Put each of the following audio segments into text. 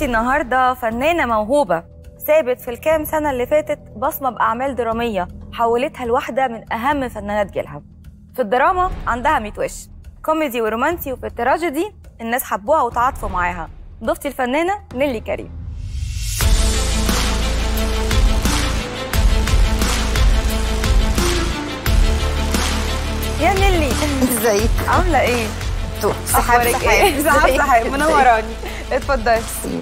النهارده فنانه موهوبه ثابت في الكام سنه اللي فاتت بصمه باعمال دراميه حولتها لواحده من اهم فنانات جيلها في الدراما عندها 100 وش كوميدي ورومانسي وفي التراجيدي الناس حبوها وتعاطفوا معاها ضيفتي الفنانه نيلي كريم يا نيلي ازيك عامله ايه تو سحاب أخبارك سحاب إيه؟ سحاب ازيك؟ سحاب منوراني اتفضلي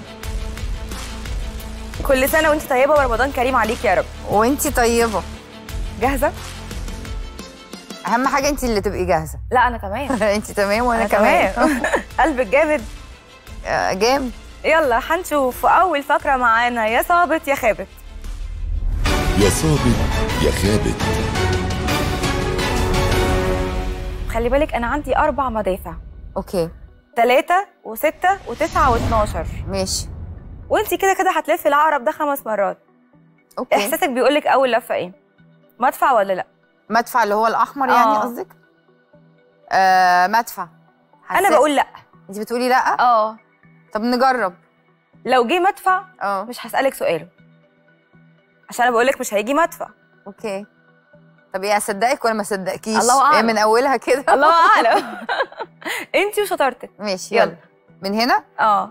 كل سنه وانت طيبه ورمضان كريم عليك يا رب وانتي طيبه جاهزه اهم حاجه انتي اللي تبقي جاهزه لا انا تمام انتي تمام وانا أنا كمان تمام. قلبك جامد آه، جامد يلا هنشوف اول فقره معانا يا صابت يا خابت يا صابت يا خابت خلي بالك انا عندي اربع مدافع اوكي ثلاثة وستة وتسعة واتناشر ماشي وانت كده كده هتلفي العقرب ده خمس مرات اوكي احساسك بيقولك اول لفة ايه مدفع ولا لا مدفع اللي هو الاحمر يعني آه. قصدك آه مدفع انا بقول لا انت بتقولي لا اه طب نجرب لو جه مدفع اه مش هسألك سؤال عشان انا بقولك مش هيجي مدفع اوكي طب ايه اصدقك ولا ما اصدقكيش الله هي أعلم. من اولها كده الله اعلم انت وشطارتك ماشي يلا. يلا من هنا اه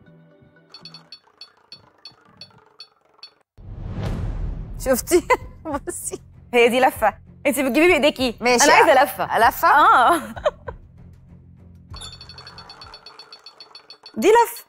شفتي بصي هي دي لفة انت بتجيبي بايديكي ماشي. انا عايزة لفة لفه اه دي لفة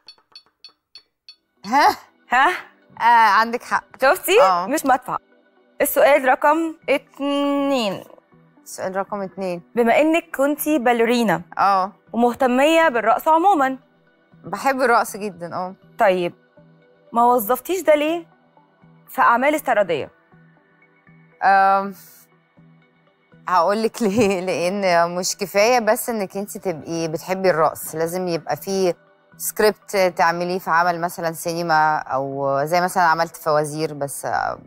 ها ها آه عندك حق شفتي آه. مش مدفع السؤال رقم اتنين سؤال رقم اتنين بما انك كنتي باليرينا اه ومهتمية بالرقص عموما بحب الرقص جدا اه طيب ما وظفتيش ده ليه في اعمال استعراضية أم، هقول لك ليه لان مش كفايه بس انك انت تبقي بتحبي الرقص لازم يبقى في سكريبت تعمليه في عمل مثلا سينما او زي مثلا عملت فوازير بس آه،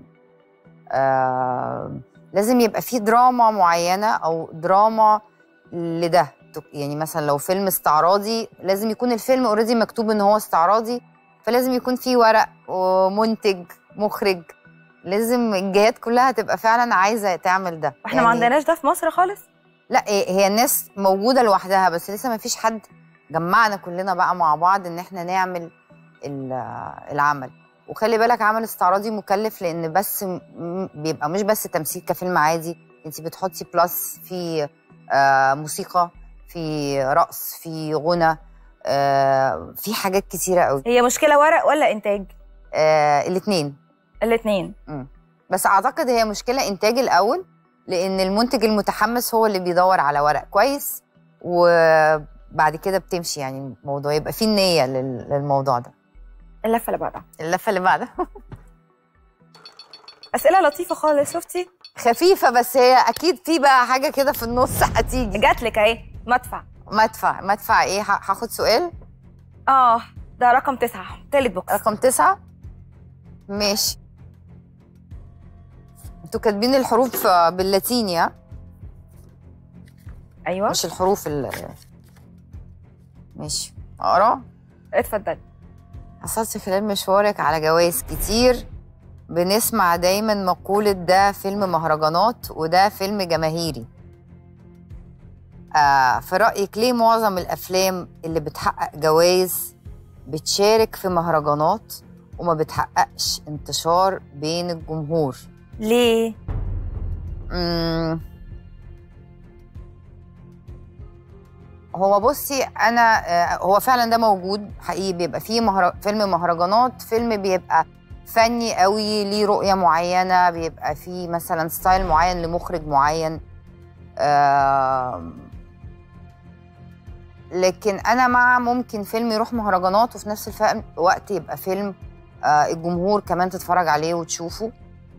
آه، لازم يبقى في دراما معينه او دراما لده يعني مثلا لو فيلم استعراضي لازم يكون الفيلم اوريدي مكتوب ان هو استعراضي فلازم يكون في ورق ومنتج مخرج لازم الجهات كلها تبقى فعلا عايزه تعمل ده واحنا ما عندناش ده في مصر خالص لا إيه، هي الناس موجوده لوحدها بس لسه ما فيش حد جمعنا كلنا بقى مع بعض ان احنا نعمل ال- العمل وخلي بالك عمل استعراضي مكلف لان بس م- م- بيبقى مش بس تمثيل كفيلم عادي انت بتحطي بلس في آه، موسيقى في رقص في غنى آه، في حاجات كتيره قوي هي مشكلة ورق ولا انتاج آه، الاثنين الاتنين بس اعتقد هي مشكله انتاج الاول لان المنتج المتحمس هو اللي بيدور على ورق كويس وبعد كده بتمشي يعني الموضوع يبقى فيه النيه لل- للموضوع ده اللفة اللي بعدها اللفه اللي بعدها اسئلة لطيفة خالص شفتي خفيفه بس هي اكيد في بقى حاجه كده في النص هتيجي جاتلك اهي مدفع مدفع مدفع ايه ه- هاخد سؤال اه ده رقم تسعة تالت بوكس رقم تسعة ماشي انتوا كاتبين الحروف باللاتيني ها ايوه مش الحروف ال ماشي اقرا اتفضلي حصلت خلال مشوارك على جوائز كتير بنسمع دايما مقولة ده فيلم مهرجانات وده فيلم جماهيري آه في رأيك ليه معظم الأفلام اللي بتحقق جوائز بتشارك في مهرجانات وما بتحققش انتشار بين الجمهور ليه مم. هو بصي انا آه، هو فعلا ده موجود حقيقي بيبقى فيه مهر... فيلم مهرجانات فيلم بيبقى فني قوي ليه رؤيه معينه بيبقى فيه مثلا ستايل معين لمخرج معين آم، لكن انا مع ممكن فيلم يروح مهرجانات وفي نفس الف- الوقت يبقى فيلم آه، الجمهور كمان تتفرج عليه وتشوفه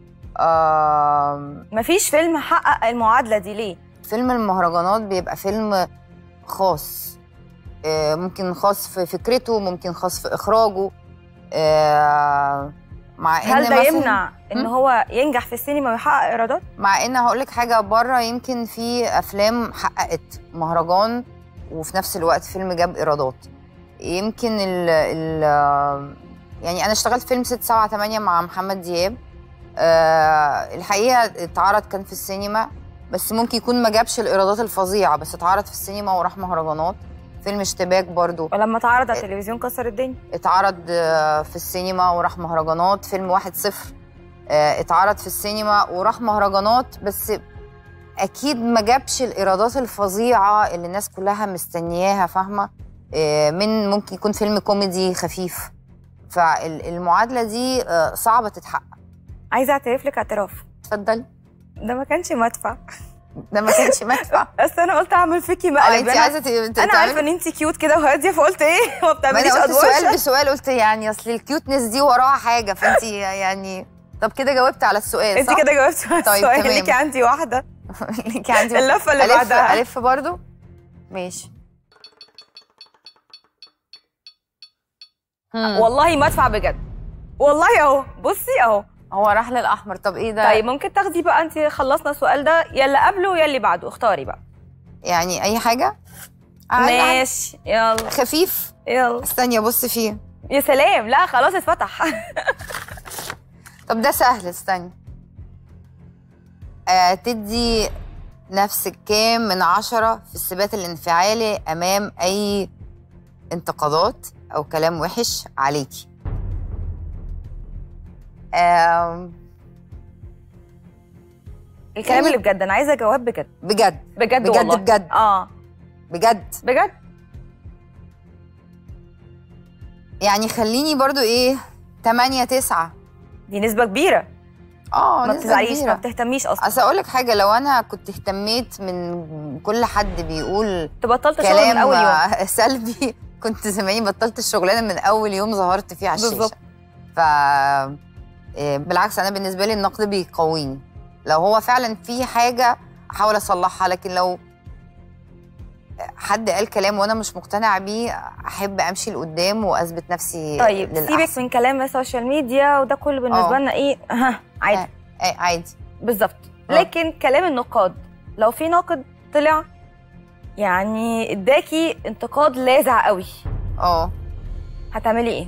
آم، مفيش فيلم حقق المعادلة دي ليه فيلم المهرجانات بيبقى فيلم خاص آه، ممكن خاص في فكرته ممكن خاص في اخراجه آه، مع ان هل ده مثلاً- يمنع ان مم. هو ينجح في السينما ويحقق ايرادات مع ان هقول لك حاجه بره يمكن في افلام حققت مهرجان وفي نفس الوقت فيلم جاب ايرادات يمكن ال ال يعني انا اشتغلت فيلم 6 7 8 مع محمد دياب آه الحقيقه اتعرض كان في السينما بس ممكن يكون ما جابش الايرادات الفظيعه بس اتعرض في السينما وراح مهرجانات فيلم اشتباك برضو ولما اتعرض على التلفزيون كسر الدنيا اتعرض آه، في السينما وراح مهرجانات فيلم واحد صفر آه، اتعرض في السينما وراح مهرجانات بس اكيد ما جابش الايرادات الفظيعه اللي الناس كلها مستنياها فاهمه آه، من ممكن يكون فيلم كوميدي خفيف فالمعادله دي آه، صعبه تتحقق عايزه اعترف لك اعتراف اتفضلي ده ما كانش مدفع ده ما كانش مدفع بس انا قلت اعمل فيكي اه مقلب انت أنا- عايزه ت- ت- انا عارفه تعملي- ان انت كيوت كده وهاديه فقلت ايه ما ما بتعمليش انا قلت سؤال ادوار بسؤال قلت يعني اصل الكيوتنس دي وراها حاجه فانت يعني طب كده جاوبت على السؤال انت صح؟ كده جاوبتي على طيب، السؤال تمام. ليكي عندي واحده ليكي عندي اللفه اللي الف بعدها الف برضو ماشي هم. والله مدفع بجد والله اهو بصي اهو هو راح للاحمر طب ايه ده طيب ممكن تاخدي بقى انت خلصنا السؤال ده يا اللي قبله يا اللي بعده اختاري بقى يعني اي حاجه أقل حاجة. ماشي يلا خفيف يلا استني ابص فيه يا سلام لا خلاص اتفتح طب ده سهل استني آه تدي نفسك كام من عشرة في الثبات الانفعالي أمام أي انتقادات أو كلام وحش عليكي آم، الكلام اللي بجد انا عايزه جواب بجد بجد بجد بجد والله بجد. اه بجد بجد يعني خليني برضو إيه تمانية تسعة دي نسبه كبيره اه ما نسبة بتزعليش ما كبيرة. بتهتميش اصلا اصل اقول لك حاجه لو انا كنت اهتميت من كل حد بيقول تبطلت شغل من كلام اول يوم سلبي كنت زماني بطلت الشغلانه من اول يوم ظهرت فيه على الشاشه بالظبط. ف إيه، بالعكس انا بالنسبه لي النقد بيقويني لو هو فعلا في حاجه احاول اصلحها لكن لو حد قال كلام وانا مش مقتنعه بيه احب امشي لقدام واثبت نفسي طيب للأحسن. سيبك من كلام السوشيال ميديا وده كله بالنسبه آه. لنا ايه ها عادي إيه، عادي بالظبط آه. لكن كلام النقاد لو في ناقد طلع يعني اداكي انتقاد لاذع قوي اه هتعملي ايه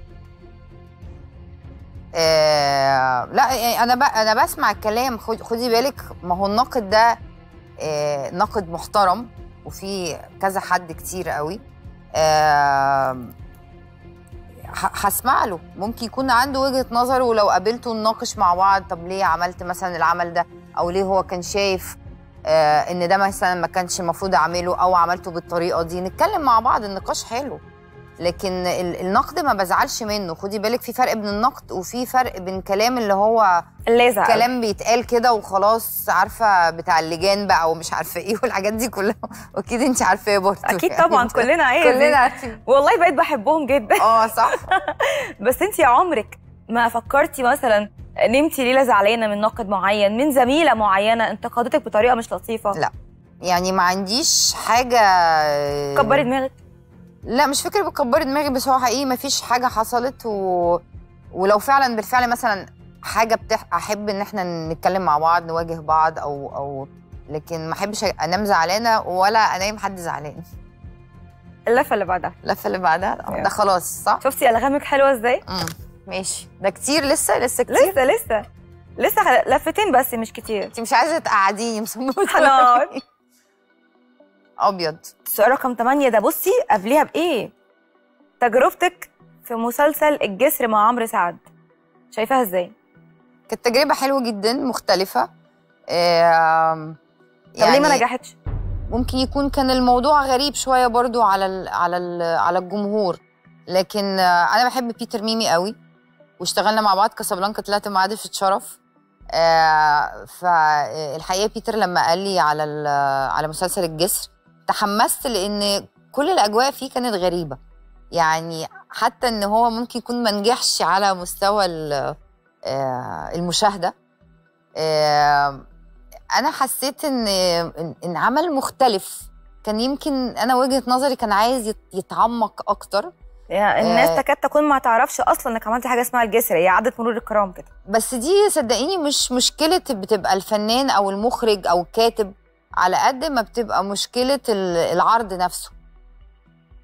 آه، لا يعني انا ب... انا بسمع الكلام خد... خدي بالك ما هو الناقد ده آه، ناقد محترم وفي كذا حد كتير قوي آه، ه- هسمع له ممكن يكون عنده وجهة نظر ولو قابلته نناقش مع بعض طب ليه عملت مثلا العمل ده او ليه هو كان شايف آه، ان ده مثلا ما كانش المفروض اعمله او عملته بالطريقه دي نتكلم مع بعض النقاش حلو لكن ال- النقد ما بزعلش منه خدي بالك في فرق بين النقد وفي فرق بين كلام اللي هو اللاذع قوي. كلام بيتقال كده وخلاص عارفه بتاع اللجان بقى ومش عارفه ايه والحاجات دي كلها واكيد انت عارفاه برضه اكيد يعني. طبعا كلنا ايه كلنا دي. عارفين والله بقيت بحبهم جدا اه صح بس انت يا عمرك ما فكرتي مثلا نمتي ليله زعلانه من ناقد معين من زميله معينه انتقدتك بطريقه مش لطيفه لا. يعني ما عنديش حاجه كبري دماغك لا مش فكره بكبري دماغي بس هو حقيقي ما فيش حاجه حصلت و... ولو فعلا بالفعل مثلا حاجه بتح... احب ان احنا نتكلم مع بعض نواجه بعض او او لكن ما احبش انام زعلانه ولا انام حد زعلان اللفه اللي بعدها اللفه اللي بعدها يلا. ده خلاص صح شفتي الغامك حلوه ازاي امم ماشي ده كتير لسه لسه كتير لسه لسه لسه خل- لفتين بس مش كتير انت مش عايزه تقعديني مصممه حنان. ابيض السؤال رقم 8 ده بصي قبليها بايه تجربتك في مسلسل الجسر مع عمرو سعد شايفاها ازاي كانت تجربه حلوه جدا مختلفه آم، طب ليه ما نجحتش ممكن يكون كان الموضوع غريب شويه برضو على ال على ال على الجمهور لكن آه، انا بحب بيتر ميمي قوي واشتغلنا مع بعض كاسابلانكا طلعت معاه ضيفة شرف آه، فالحقيقه بيتر لما قال لي على ال- على مسلسل الجسر تحمست لان كل الاجواء فيه كانت غريبه يعني حتى ان هو ممكن يكون ما نجحش على مستوى ال- آه، المشاهده آه، انا حسيت ان ان إن عمل مختلف كان يمكن انا وجهه نظري كان عايز يت- يتعمق اكتر يعني الناس آه. تكاد تكون ما تعرفش اصلا انك عملتي حاجه اسمها الجسر هي عاده مرور الكرام كده بس دي صدقيني مش مشكله بتبقى الفنان او المخرج او الكاتب على قد ما بتبقى مشكله ال- العرض نفسه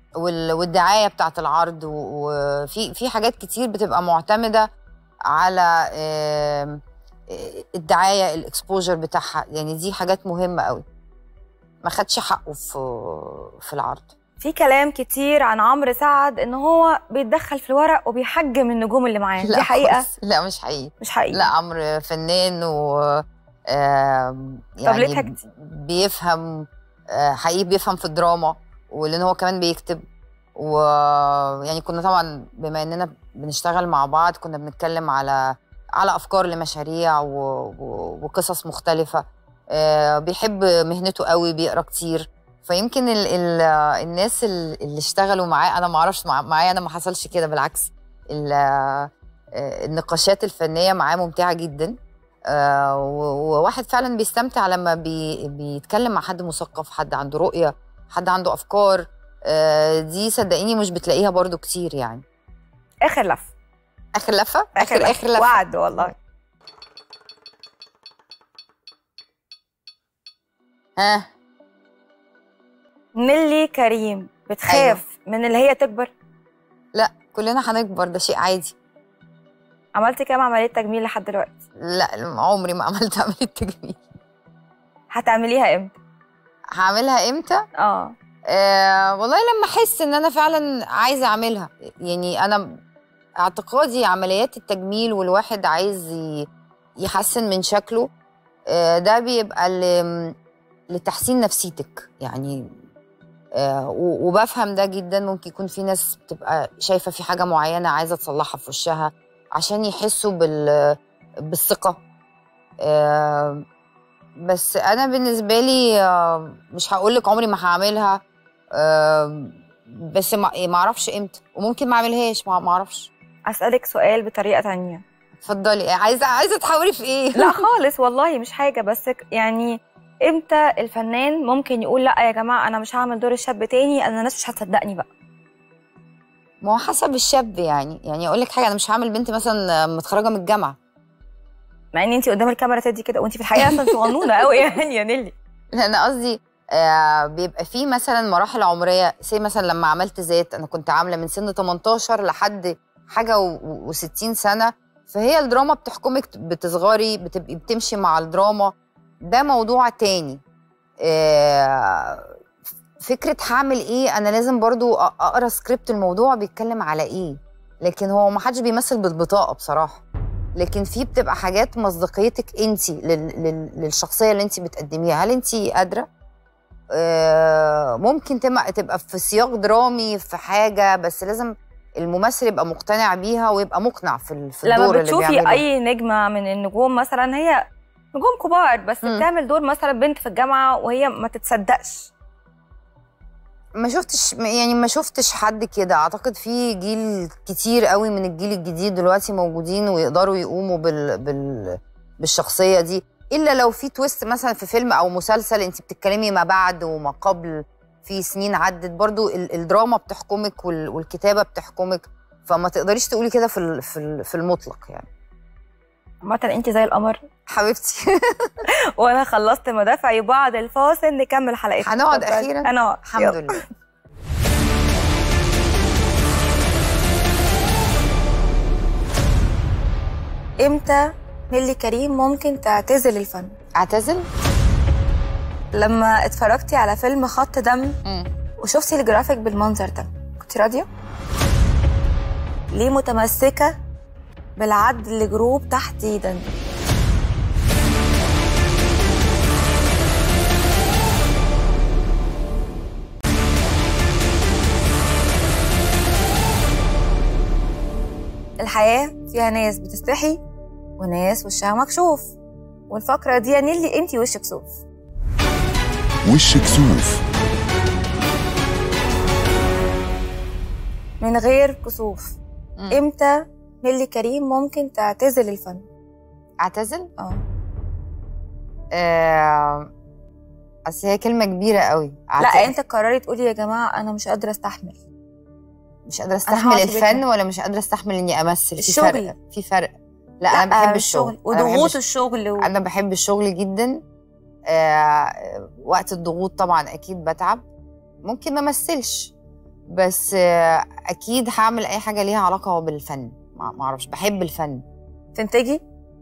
وال- والدعايه بتاعت العرض و- وفي في حاجات كتير بتبقى معتمده على آم، آه، الدعايه الاكسبوجر بتاعها يعني دي حاجات مهمه قوي ما خدش حقه في في العرض في كلام كتير عن عمرو سعد ان هو بيتدخل في الورق وبيحجم النجوم اللي معاه دي حقيقه خالص. لا مش حقيقي مش حقيقي لا عمرو فنان و آم، يعني ليه ضحكتي؟ بيفهم آه، حقيقي بيفهم في الدراما ولان هو كمان بيكتب ويعني كنا طبعا بما اننا بنشتغل مع بعض كنا بنتكلم على على افكار لمشاريع و... و... وقصص مختلفه آه، بيحب مهنته قوي بيقرا كتير فيمكن ال... ال... الناس ال- اللي اشتغلوا معاه انا ما اعرفش مع... معايا انا ما حصلش كده بالعكس ال... آه، النقاشات الفنيه معاه ممتعه جدا آه، و- وواحد فعلا بيستمتع لما بي... بيتكلم مع حد مثقف حد عنده رؤيه حد عنده افكار آه، دي صدقيني مش بتلاقيها برضو كتير يعني اخر لف اخر لفه اخر اخر لفه وعد والله ها نيلي كريم بتخاف أيوة. من اللي هي تكبر لا كلنا هنكبر ده شيء عادي عملتي كام عمليه تجميل لحد دلوقتي لا عمري ما عملت عمليه تجميل هتعمليها امتى هعملها امتى اه آه والله لما احس ان انا فعلا عايزه اعملها يعني انا اعتقادي عمليات التجميل والواحد عايز ي- يحسن من شكله آه ده بيبقى ل- لتحسين نفسيتك يعني آه و- وبفهم ده جدا ممكن يكون في ناس بتبقى شايفه في حاجه معينه عايزه تصلحها في وشها عشان يحسوا بال بالثقه آه بس انا بالنسبه لي آه، مش هقول لك عمري ما هعملها آه، بس ما ما اعرفش امتى وممكن ما اعملهاش ما ما اعرفش اسالك سؤال بطريقه تانية اتفضلي عايزه عايزه تحاوري في ايه لا خالص والله مش حاجه بس ك- يعني امتى الفنان ممكن يقول لا يا جماعه انا مش هعمل دور الشاب تاني انا الناس مش هتصدقني بقى ما هو حسب الشاب يعني يعني اقول لك حاجه انا مش هعمل بنت مثلا متخرجه من الجامعه مع ان انت قدام الكاميرا تدي كده وانت في الحقيقه اصلا صغنونه قوي يعني يا نيلي لا انا قصدي آه بيبقى في مثلا مراحل عمريه زي مثلا لما عملت ذات انا كنت عامله من سن 18 لحد حاجه و60 سنه فهي الدراما بتحكمك بتصغري بتبقي بتمشي مع الدراما ده موضوع تاني آه فكره هعمل ايه انا لازم برضو أ- اقرا سكريبت الموضوع بيتكلم على ايه لكن هو ما حدش بيمثل بالبطاقه بصراحه لكن في بتبقى حاجات مصداقيتك انت للشخصيه اللي انت بتقدميها هل انت قادره آه، ممكن تم- تبقى في سياق درامي في حاجه بس لازم الممثل يبقى مقتنع بيها ويبقى مقنع في ال- في لما الدور اللي بتشوفي بيعمله اي نجمه من النجوم مثلا هي نجوم كبار بس مم. بتعمل دور مثلا بنت في الجامعه وهي ما تتصدقش ما شفتش يعني ما شفتش حد كده اعتقد في جيل كتير قوي من الجيل الجديد دلوقتي موجودين ويقدروا يقوموا بال... بال... بالشخصيه دي الا لو في تويست مثلا في فيلم او مسلسل انت بتتكلمي ما بعد وما قبل في سنين عدت برضو ال... الدراما بتحكمك وال... والكتابه بتحكمك فما تقدريش تقولي كده في ال... في ال- في المطلق يعني عامه انت زي القمر حبيبتي وانا خلصت مدافعي بعد الفاصل نكمل حلقتنا هنقعد اتفضلي. أخيراً؟ هنقعد الحمد يلا. لله امتى نيلي كريم ممكن تعتزل الفن اعتزل لما اتفرجتي على فيلم خط دم مم. وشفتي الجرافيك بالمنظر ده كنت راضيه ليه متمسكه بالعدل جروب تحديدا الحياه فيها ناس بتستحي وناس وشها مكشوف والفقره دي يا نيلي انتي وشك كسوف وش كسوف من غير كسوف مم. امتى نيلي كريم ممكن تعتزل الفن اعتزل اه آه، اصل هي كلمه كبيره قوي لا أعتقد. انت قرري تقولي يا جماعه انا مش قادره استحمل مش قادره استحمل هقعد في الفن بيتنا. ولا مش قادره استحمل اني امثل في الشغل. فرق في فرق لا, انا بحب الشغل أنا بحب وضغوط الش- الشغل و... انا بحب الشغل جدا آه وقت الضغوط طبعا اكيد بتعب ممكن ما امثلش بس آه، اكيد هعمل اي حاجه ليها علاقه بالفن ما ما اعرفش بحب الفن تنتجي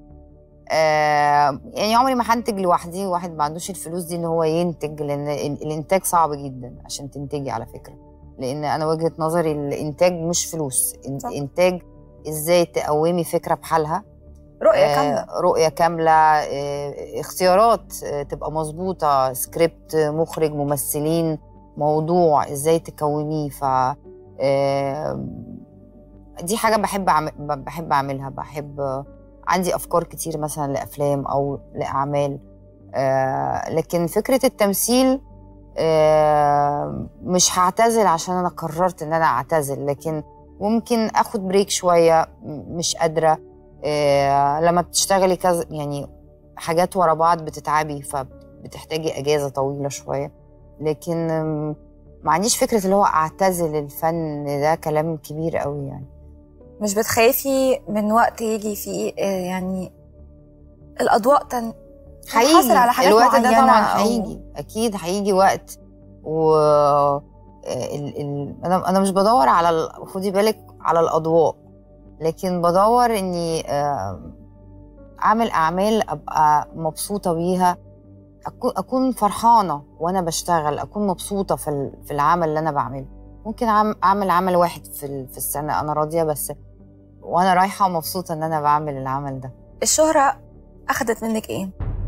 آه يعني عمري ما هنتج لوحدي واحد ما عندوش الفلوس دي ان هو ينتج لان ال- الانتاج صعب جدا عشان تنتجي على فكره لان انا وجهه نظري الانتاج مش فلوس إن- صح. انتاج ازاي تقومي فكره بحالها رؤيه آه، كامله رؤية كاملة آه، اختيارات آه، تبقى مظبوطة سكريبت مخرج ممثلين موضوع ازاي تكونيه ف آه، دي حاجة بحب أعمل بحب أعملها بحب عندي أفكار كتير مثلا لأفلام أو لأعمال آه، لكن فكرة التمثيل آه، مش هعتزل عشان أنا قررت إن أنا أعتزل لكن ممكن أخد بريك شوية م- مش قادرة آه، لما بتشتغلي كذا يعني حاجات ورا بعض بتتعبي فبتحتاجي اجازه طويله شويه لكن آم، ما عنديش فكره اللي هو اعتزل الفن ده كلام كبير قوي يعني مش بتخافي من وقت يجي فيه آه، يعني الاضواء تن... تنحصر على حاجات الوقت معينة ده طبعاً طبعا أو- هيجي اكيد هيجي وقت و آه، ال... ال... انا انا مش بدور على ال... خدي بالك على الاضواء لكن بدور اني آه، اعمل اعمال ابقى مبسوطه بيها اكون اكون فرحانه وانا بشتغل اكون مبسوطه في ال- في العمل اللي انا بعمله ممكن أعم- اعمل عمل واحد في ال- في السنه انا راضيه بس وانا رايحه ومبسوطه ان انا بعمل العمل ده الشهره اخذت منك ايه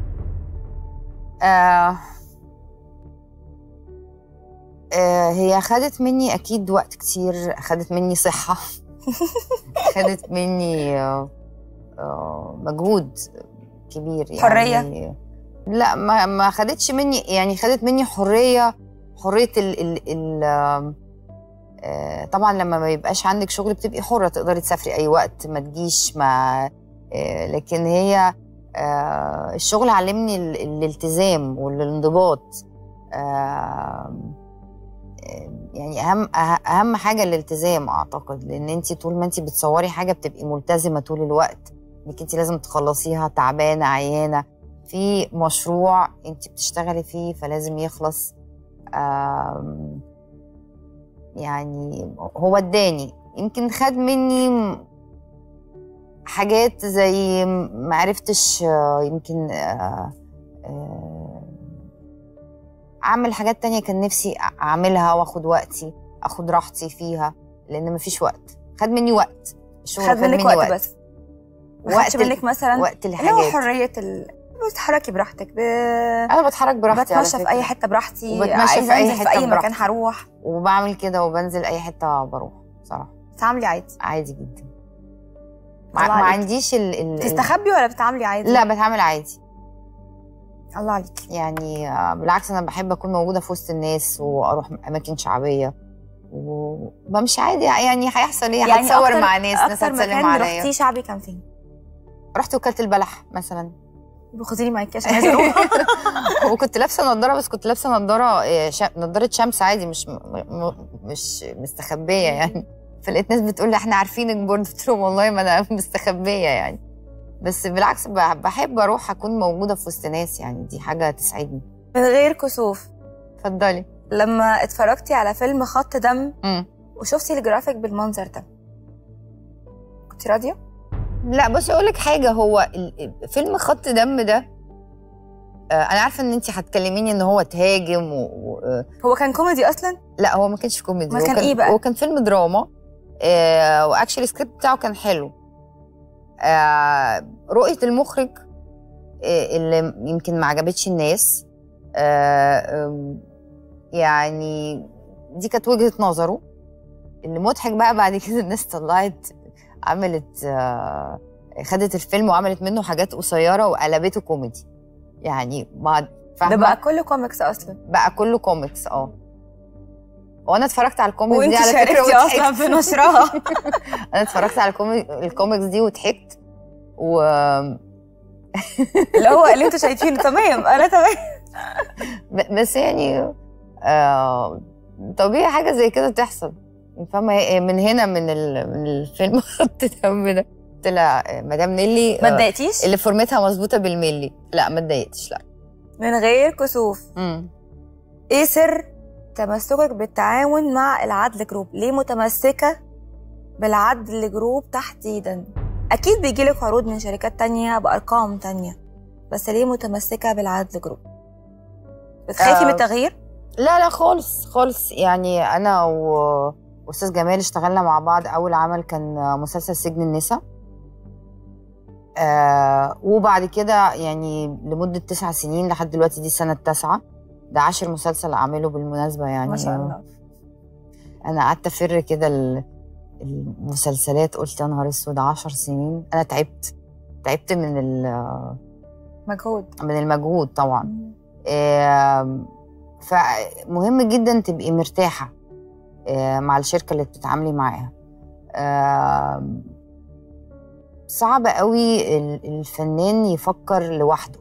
آه آه هي خدت مني اكيد وقت كتير خدت مني صحه خدت مني آه آه مجهود كبير يعني حرية؟ لا ما ما خدتش مني يعني خدت مني حريه حريه ال ال ال آم، آه طبعا لما ما يبقاش عندك شغل بتبقي حره تقدري تسافري اي وقت ما تجيش ما آه لكن هي آه الشغل علمني ال- الالتزام والانضباط آه يعني اهم أه- اهم حاجه الالتزام اعتقد لان انت طول ما انت بتصوري حاجه بتبقي ملتزمه طول الوقت انك انت لازم تخلصيها تعبانه عيانه في مشروع انت بتشتغلي فيه فلازم يخلص آم، يعني هو اداني يمكن خد مني م- حاجات زي ما عرفتش آه، يمكن آه، آه، اعمل حاجات تانية كان نفسي أ- اعملها واخد وقتي اخد راحتي فيها لان مفيش وقت خد مني وقت الشغل خد منك وقت, بس ما وقت خدش ال- منك مثلا وقت اللي هو الحاجات حريه ال... بتتحركي براحتك ب... انا بتحرك براحتي على بتمشى في فكرة. اي حته براحتي وبتمشى عايزة في أي أنزل حتة في اي مكان براحتي. هروح وبعمل كده وبنزل اي حته بروح بصراحه بتتعاملي عادي عادي جدا ما, الله ما عليك. عنديش ال, ال ال- تستخبي ولا بتتعاملي عادي لا بتعامل عادي الله عليك يعني آه، بالعكس انا بحب اكون موجوده في وسط الناس واروح اماكن شعبيه وبمشي عادي يعني هيحصل ايه يعني هتصور أكتر- مع ناس ناس اكتر هتسلم مكان عليا رحتيه شعبي كان فين رحت وكاله البلح مثلا خديني معاكي عشان عايزه اروح وكنت لابسه نضاره بس كنت لابسه نضاره آه، شا... نضاره شمس عادي مش م... م... مش مستخبيه يعني فلقيت ناس بتقول لي احنا عارفينك برضه قلت لهم والله ما انا مستخبيه يعني بس بالعكس ب- بحب اروح اكون موجوده في وسط ناس يعني دي حاجه تسعدني من غير كسوف اتفضلي لما اتفرجتي على فيلم خط دم امم وشفتي الجرافيك بالمنظر ده كنت راضيه لا بصي اقول لك حاجه هو ال- فيلم خط دم ده آه، انا عارفه ان انت هتكلميني ان هو تهاجم و... و... آه، هو كان كوميدي اصلا لا هو ما كانش كوميدي ما هو كان إيه بقى؟ هو كان فيلم دراما آه واكشلي السكريبت بتاعه كان حلو آه رؤيه المخرج آه اللي يمكن ما عجبتش الناس آه آم، يعني دي كانت وجهه نظره اللي مضحك بقى بعد كده الناس طلعت عملت آه خدت الفيلم وعملت منه حاجات قصيره وقلبته كوميدي يعني ما فاهمه ده بقى كله كوميكس اصلا بقى كله كوميكس اه وانا اتفرجت على الكوميكس وانت دي على فكره شاركتي اصلا وضحكت في نشرها انا اتفرجت على الكومي- الكوميكس دي وضحكت و اللي هو اللي انتوا شايفينه تمام انا تمام ب- بس يعني آه طبيعي حاجه زي كده تحصل فاهمه هي- من هنا من ال... من الفيلم خط دم ده طلع آه، مدام نيلي ما آه، اتضايقتيش اللي فورمتها مظبوطه بالملي لا ما اتضايقتش لا من غير كسوف مم. ايه سر تمسكك بالتعاون مع العدل جروب ليه متمسكة بالعدل جروب تحديدا أكيد بيجيلك عروض من شركات تانية بأرقام تانية بس ليه متمسكة بالعدل جروب بتخافي آه. من التغيير؟ لا لا خالص خالص يعني انا و- واستاذ جمال اشتغلنا مع بعض اول عمل كان مسلسل سجن النساء آه وبعد كده يعني لمدة تسع سنين لحد دلوقتي دي السنة التاسعة ده عاشر مسلسل أعمله بالمناسبة يعني ما شاء الله أنا قعدت أفر كده ال- المسلسلات قلت يا نهار أسود عشر سنين أنا تعبت تعبت من ال- مجهود من المجهود طبعا آم، فمهم جدا تبقي مرتاحة آه، مع الشركة اللي بتتعاملي معاها آم، صعب قوي ال- الفنان يفكر لوحده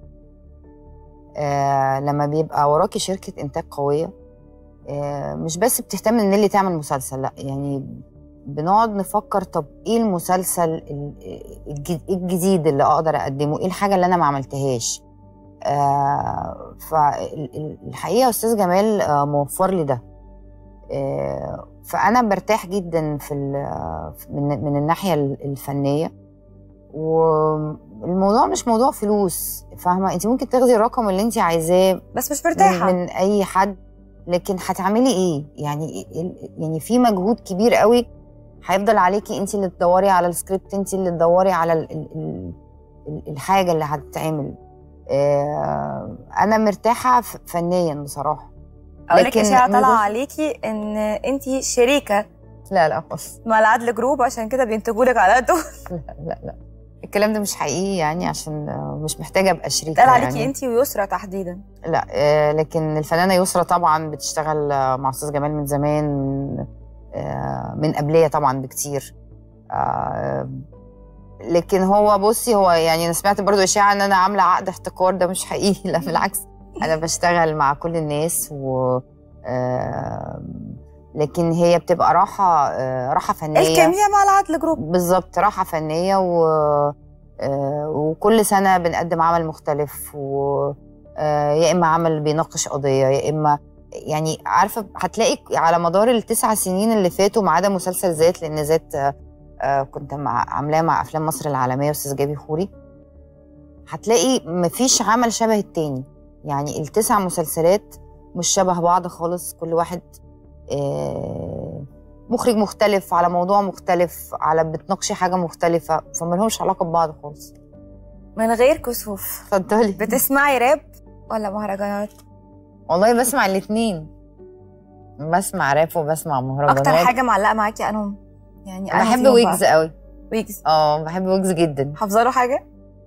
آه، لما بيبقى وراكي شركة إنتاج قوية آه، مش بس بتهتم إن اللي تعمل مسلسل لأ يعني بنقعد نفكر طب إيه المسلسل ال- الج- الجديد اللي أقدر أقدمه إيه الحاجة اللي أنا ما عملتهاش آه فالحقيقه استاذ جمال آه موفر لي ده آه فانا برتاح جدا في ال- من من الناحيه الفنيه والموضوع مش موضوع فلوس فاهمه انت ممكن تاخدي الرقم اللي انت عايزاه بس مش من, مرتاحة من اي حد لكن هتعملي ايه يعني ال- يعني في مجهود كبير قوي هيفضل عليكي انت اللي تدوري على السكريبت انت اللي تدوري على ال ال ال ال- الحاجه اللي هتتعمل آه، انا مرتاحه ف- فنيا بصراحه أقول لك لكن إشاعة طالعة مجهود- عليكي إن أنت شريكة لا لا خالص مع العدل جروب عشان كده بينتجوا لك على قده لا لا لا الكلام ده مش حقيقي يعني عشان آه، مش محتاجه ابقى شريكه اتقال عليكي يعني. أنت ويسرى تحديدا لا آه، لكن الفنانه يسرا طبعا بتشتغل آه، مع استاذ جمال من زمان من آه، من قبليه طبعا بكتير آه، لكن هو بصي هو يعني انا سمعت برضو اشاعه ان انا عامله عقد احتكار ده مش حقيقي لا بالعكس انا بشتغل مع كل الناس و آه، لكن هي بتبقى راحه آه، راحه فنيه الكيمياء مع العدل جروب بالظبط راحة فنية و... آه، وكل سنة بنقدم عمل مختلف و آه، يا إما عمل بيناقش قضية يا إما يعني عارفة هتلاقي على مدار التسع سنين اللي فاتوا ما عدا مسلسل ذات لأن ذات آه، آه، كنت مع عاملاه مع أفلام مصر العالمية أستاذ جابي خوري هتلاقي مفيش عمل شبه التاني يعني التسع مسلسلات مش شبه بعض خالص كل واحد آه، مخرج مختلف على موضوع مختلف على بتناقشي حاجه مختلفه فما لهمش علاقه ببعض خالص من غير كسوف اتفضلي بتسمعي راب ولا مهرجانات؟ والله بسمع الاثنين بسمع راب وبسمع مهرجانات أكتر حاجة معلقة معاكي أنهم؟ يعني أنهي بحب فيهم ويجز بقى؟ قوي ويجز اه بحب ويجز جدا حافظة له حاجة؟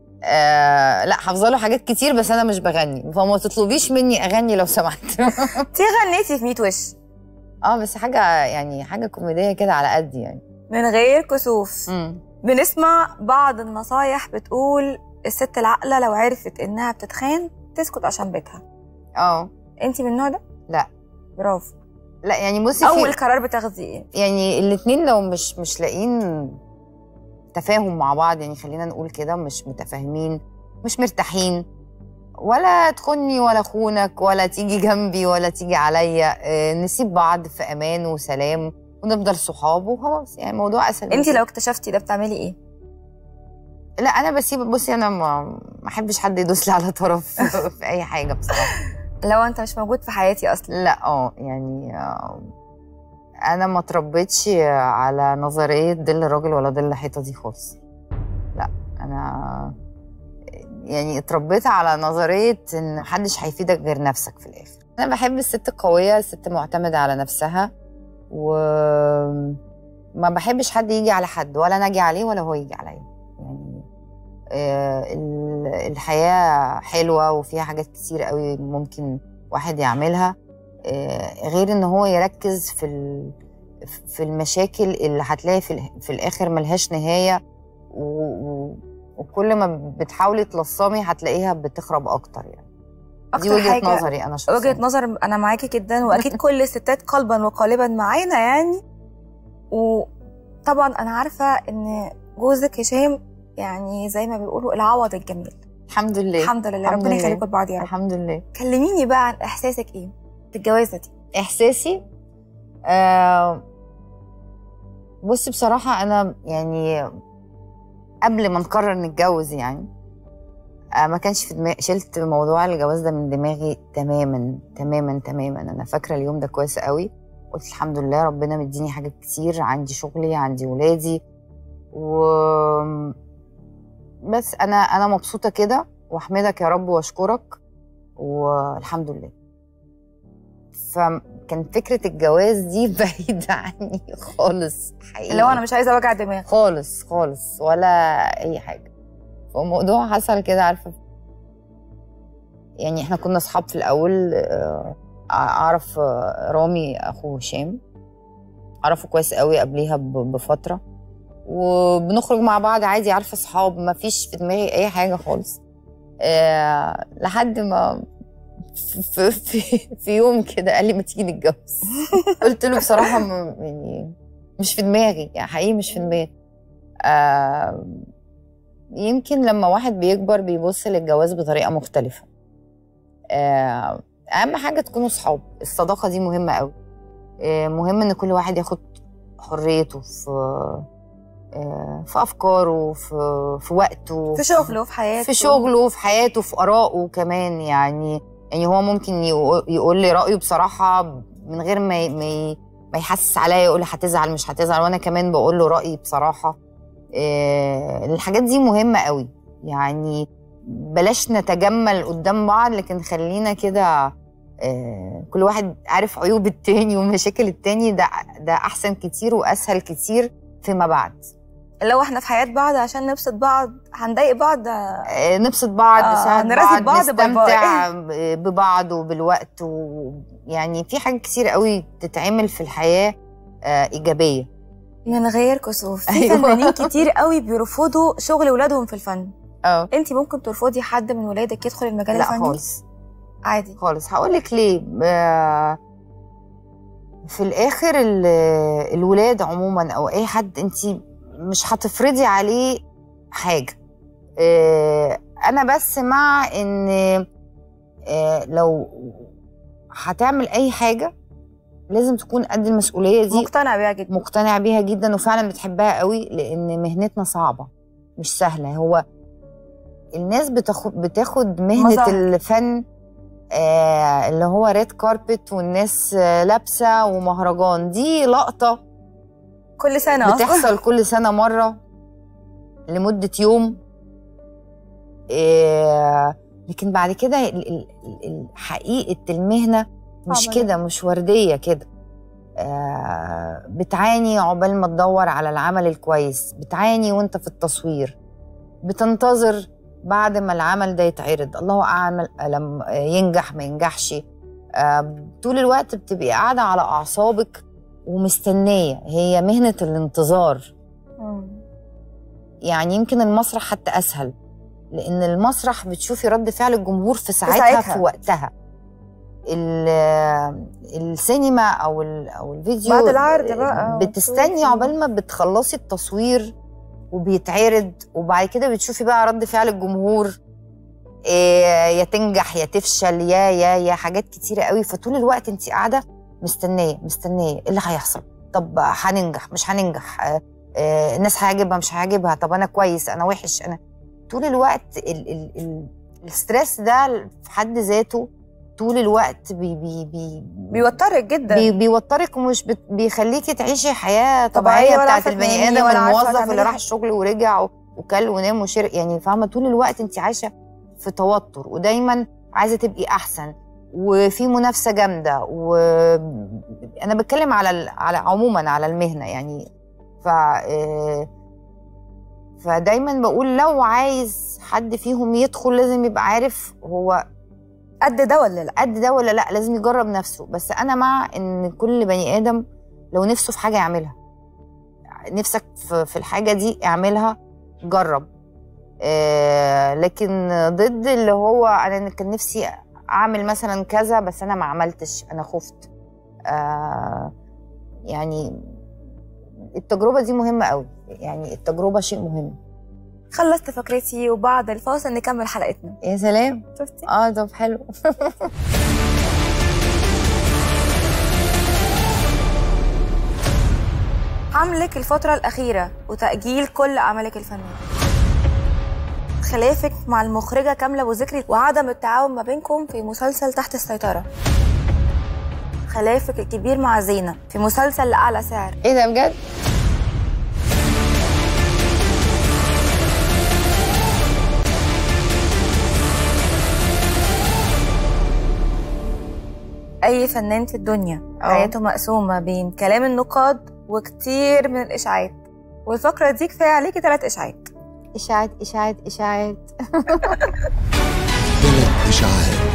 آه لا حافظه له حاجات كتير بس انا مش بغني فما تطلبيش مني اغني لو سمحت انتي غنيتي في 100 وش اه بس حاجه يعني حاجه كوميديه كده على قد يعني من غير كسوف امم بنسمع بعض النصايح بتقول الست العاقلة لو عرفت إنها بتتخان تسكت عشان بيتها اه انتي من النوع ده؟ لا. برافو لا يعني بصي في- أول قرار بتاخديه ايه؟ يعني الاتنين لو مش مش لاقيين تفاهم مع بعض يعني خلينا نقول كده مش متفاهمين مش مرتاحين ولا تخني ولا خونك ولا تيجي جنبي ولا تيجي عليا آه، نسيب بعض في امان وسلام ونفضل صحاب وخلاص يعني الموضوع اسهل من انتي كده. لو اكتشفتي ده بتعملي ايه؟ لا انا بسيب بصي انا ما ما احبش حد يدوس لي على طرف في اي حاجه بصراحه لو انت مش موجود في حياتي اصلا لا اه يعني آه، انا ما اتربيتش على نظريه ظل الراجل ولا ظل الحيطه دي خالص لا انا يعني اتربيت على نظريه ان محدش هيفيدك غير نفسك في الاخر انا بحب الست القويه الست معتمده على نفسها وما بحبش حد يجي على حد ولا انا اجي عليه ولا هو يجي عليا يعني آه، ال- الحياه حلوه وفيها حاجات كتير قوي ممكن واحد يعملها آه، غير ان هو يركز في ال- في المشاكل اللي هتلاقي في, ال- في الاخر ملهاش نهايه و... و... وكل ما بتحاولي تلصمي هتلاقيها بتخرب اكتر يعني دي اكتر وجهه حاجه نظري انا شخصيا وجهه نظر انا معاكي جدا واكيد كل الستات قلبا وقالبا معانا يعني وطبعا انا عارفه ان جوزك هشام يعني زي ما بيقولوا العوض الجميل الحمد لله الحمد لله الحمد ربنا لله. يخليكم لبعض يا رب الحمد لله كلميني بقى عن احساسك ايه في الجوازه دي احساسي آه بصي بصراحه انا يعني قبل ما نقرر نتجوز يعني آه ما كانش في دماغي شلت موضوع الجواز ده من دماغي تماما تماما تماما انا فاكره اليوم ده كويس قوي قلت الحمد لله ربنا مديني حاجات كتير عندي شغلي عندي ولادي و بس انا انا مبسوطه كده واحمدك يا رب واشكرك والحمد لله فكان فكره الجواز دي بعيده عني خالص حقيقي اللي هو انا مش عايزه وجع دماغ خالص خالص ولا اي حاجه فالموضوع حصل كده عارفه يعني احنا كنا اصحاب في الاول آه، اعرف آه، رامي اخو هشام اعرفه كويس قوي قبليها ب- بفتره وبنخرج مع بعض عادي عارفه اصحاب ما فيش في دماغي اي حاجه خالص أه لحد ما في, في, في يوم كده قال لي ما تيجي نتجوز قلت له بصراحه م- يعني مش في دماغي يعني حقيقي مش في دماغي أه يمكن لما واحد بيكبر بيبص للجواز بطريقه مختلفه آه، اهم حاجه تكونوا صحاب الصداقه دي مهمه قوي آه، مهم ان كل واحد ياخد حريته في آه، في افكاره في في وقته في شغله في حياته في شغله في حياته في ارائه كمان يعني يعني هو ممكن يقو- يقول لي رايه بصراحه من غير ما ي- ما ي- ما يحسس عليا يقول لي هتزعل مش هتزعل وانا كمان بقول له رايي بصراحه آه، الحاجات دي مهمه قوي يعني بلاش نتجمل قدام بعض لكن خلينا كده آه، كل واحد عارف عيوب التاني ومشاكل التاني ده ده احسن كتير واسهل كتير فيما بعد لو احنا في حياه بعض عشان نبسط بعض هنضايق بعض آه، نبسط بعض آه، نساعد نرازي بعض, بعض، باي باي. نستمتع ب- ببعض وبالوقت ويعني في حاجات كتير قوي تتعمل في الحياة آه، إيجابية من غير كسوف في أيوة. فنانين كتير قوي بيرفضوا شغل ولادهم في الفن اه انت ممكن ترفضي حد من ولادك يدخل المجال لا الفني خالص عادي خالص هقول لك ليه آه، في الاخر ال- الولاد عموما او اي حد انت مش هتفرضي عليه حاجه آه، انا بس مع ان آه، لو هتعمل اي حاجه لازم تكون قد المسؤوليه دي مقتنع بيها جدا مقتنع بيها جدا وفعلا بتحبها قوي لان مهنتنا صعبه مش سهله هو الناس بتاخد بتاخد مهنه مظاهر. الفن آه اللي هو ريد كاربت والناس آه لابسه ومهرجان دي لقطه كل سنه أصلاً. بتحصل كل سنه مره لمده يوم آه لكن بعد كده ال- ال- ال- حقيقه المهنه مش صعبة كده مش ورديه كده آه، بتعاني عقبال ما تدور على العمل الكويس بتعاني وانت في التصوير بتنتظر بعد ما العمل ده يتعرض الله اعلم لم ينجح ما ينجحش آه، طول الوقت بتبقي قاعده على اعصابك ومستنيه هي مهنه الانتظار مم. يعني يمكن المسرح حتى اسهل لان المسرح بتشوفي رد فعل الجمهور في ساعتها, ساعتها. في وقتها ال- السينما او ال- او الفيديو بعد العرض بقى بتستني وتشوفي. عقبال ما بتخلصي التصوير وبيتعرض وبعد كده بتشوفي بقى رد فعل الجمهور إيه يا تنجح يا تفشل يا يا يا حاجات كتيره قوي فطول الوقت انت قاعده مستنيه مستنيه ايه اللي هيحصل طب هننجح مش هننجح آه، آه، الناس هيعجبها مش هيعجبها طب انا كويس انا وحش انا طول الوقت ال ال ال الستريس ده في حد ذاته طول الوقت بي بي بي بيوترك جدا بي بيوترك ومش بت بيخليكي تعيشي حياه طبيعية طبيعيه ولا بتاعت عارفة البني تنامي ادم ولا عارفة الموظف تعملي اللي راح حاجة. الشغل ورجع و- وكل ونام وشرب يعني فاهمه طول الوقت انت عايشه في توتر ودايما عايزه تبقي احسن وفي منافسه جامده وانا بتكلم على ال- على عموما على المهنه يعني ف آه، فدايما بقول لو عايز حد فيهم يدخل لازم يبقى عارف هو قد ده ولا لا قد ده ولا لا لازم يجرب نفسه بس انا مع ان كل بني ادم لو نفسه في حاجه يعملها نفسك في في الحاجه دي اعملها جرب آه لكن ضد اللي هو انا كان نفسي اعمل مثلا كذا بس انا ما عملتش انا خفت آه يعني التجربه دي مهمه قوي يعني التجربه شيء مهم خلصت فكرتي وبعد الفاصل نكمل حلقتنا يا سلام شفتي اه طب حلو حملك الفترة الأخيرة وتأجيل كل أعمالك الفنية خلافك مع المخرجة كاملة أبو ذكري وعدم التعاون ما بينكم في مسلسل تحت السيطرة خلافك الكبير مع زينة في مسلسل لأعلى سعر ايه ده بجد أي فنان في الدنيا أه. حياته مقسومة بين كلام النقاد وكتير من الإشاعات والفقرة دي كفاية عليكي ثلاث إشاعات اشاعات اشاعات اشاعات ثلاث إشاعات